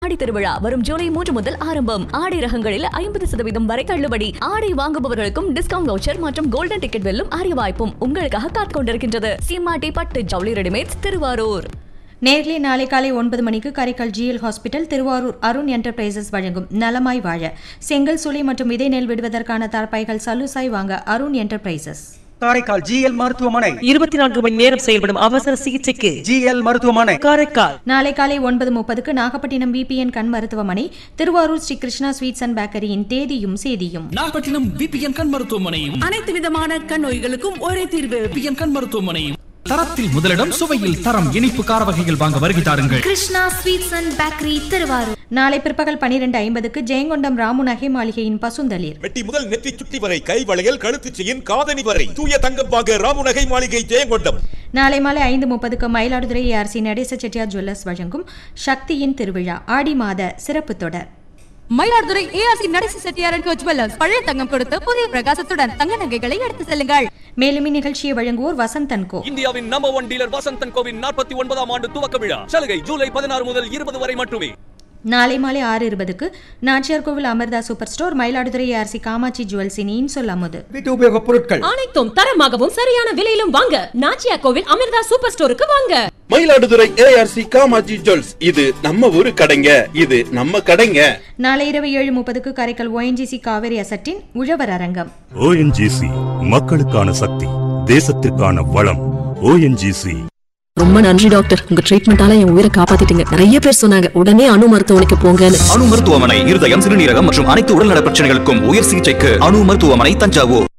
ஆடி திருவிழா வரும் ஜூலை மூன்று முதல் ஆரம்பம் ஆடை ரகங்களில் ஐம்பது சதவீதம் வரை தள்ளுபடி ஆடை வாங்குபவர்களுக்கும் டிஸ்கவுண்ட் வவுச்சர் மற்றும் கோல்டன் டிக்கெட் வெல்லும் அரிய வாய்ப்பும் உங்களுக்காக காத்துக் கொண்டிருக்கின்றது சீமாட்டி பட்டு ஜவுளி ரெடிமேட்ஸ் திருவாரூர் நேர்லி நாளை காலை ஒன்பது மணிக்கு Karaikal GL hospital Tiruvarur Arun enterprises வழங்கும் நலமாய் வாழ செங்கல் சுளை மற்றும் விதை நெல் விடுவதற்கான தரப்பைகள் சலுசாய் வாங்க அருண் என்டர்பிரைசஸ் காரைக்கால் ஜிஎல் மருத்துவமனை இருபத்தி நான்கு மணி நேரம் செயல்படும் அவசர சிகிச்சைக்கு ஜிஎல் மருத்துவமனை காரைக்கால் நாளை காலை ஒன்பது முப்பதுக்கு நாகப்பட்டினம் பிபிஎன் கண் மருத்துவமனை திருவாரூர் ஸ்ரீ கிருஷ்ணா ஸ்வீட்ஸ் அண்ட் பேக்கரியின் தேதியும் சேதியும் நாகப்பட்டினம் பிபிஎன் கண் மருத்துவமனையும் அனைத்து விதமான கண் நோய்களுக்கும் ஒரே தீர்வு பிபிஎன் கண் மருத்துவமனையும் தரத்தில் முதலிடம் சுவையில் தரம் இனிப்பு கார வகைகள் வாங்க வருகை தாருங்கள் Krishna sweets and bakery Tiruvarur நாளை பிற்பகல் பனிரெண்டு ஐம்பதுக்கு ஜெயங்கொண்டம் ராமு நகை மாளிகையின் பசுந்தளிர் வெட்டி முதல் நெற்றி சுட்டி வரை கை வளையல் கழுத்துச் செயின் காதணி வரை தூய தங்கம் வாங்க ராமுநகை மாளிகை ஜெயங்கொண்டம் நாளை மாலை ஐந்து முப்பதுக்கு மயிலாடுதுறை ஏஆர்சி நடேச செட்டியார் ஜுவல்லர்ஸ் வழங்கும் சக்தியின் திருவிழா ஆடி மாத சிறப்பு தொடர் மயிலாடுதுறை ஏஆர்சி நடேச செட்டியாரன் கோ ஜுவல்லர்ஸ் பழைய தங்கம் கொடுத்து புதிய பிரகாசத்துடன் தங்க நகைகளை எடுத்து செல்லுங்கள் மேலும் இந்நிகழ்ச்சியை வழங்குவோர் வசந்தன் கோ இந்தியாவின் நம்பர் ஒன் டீலர் வசந்தன் கோவின் நாற்பத்தி ஒன்பதாம் ஆண்டு துவக்க விழா சலுகை ஜூலை பதினாறு முதல் இருபது வரை மட்டுமே நாளை மாலை ஆறு இருபதுக்கு Nachiyar Koil Amirtha super store Mayiladuthurai ARC Kamatchi ஜுவல்ஸின் இன்சொல் அமுது வீட்டு உபயோகப் பொருட்கள் அனைத்தும் தரமாகவும் சரியான விலையிலும் வாங்க நாச்சியா கோவில் அமிர்தா சூப்பர் ஸ்டோருக்கு வாங்க மயிலாடுதுறை ஏஆர்சி காமாஜி ஜுவல்ஸ் இது நம்ம ஊரு கடைங்க இது நம்ம கடைங்க நாளை இரவு ஏழு முப்பதுக்கு காரைக்கால் ஓஎன்ஜிசி காவேரி அசட்டின் உழவர் அரங்கம் ஓஎன்ஜிசி மக்களுக்கான சக்தி தேசத்திற்கான வளம் ஓஎன்ஜிசி ரொம்ப நன்றி டாக்டர் உங்க ட்ரீட்மெண்டால என் உயிரை காப்பாத்திட்டீங்க நிறைய பேர் சொன்னாங்க உடனே அணு மருத்துவமனைக்கு போங்கன்னு அணு மருத்துவமனை இருதயம் சிறுநீரகம் மற்றும் அனைத்து உடல்நல பிரச்சனைகளுக்கும் உயர் சிகிச்சைக்கு அணு மருத்துவமனை தஞ்சாவூர்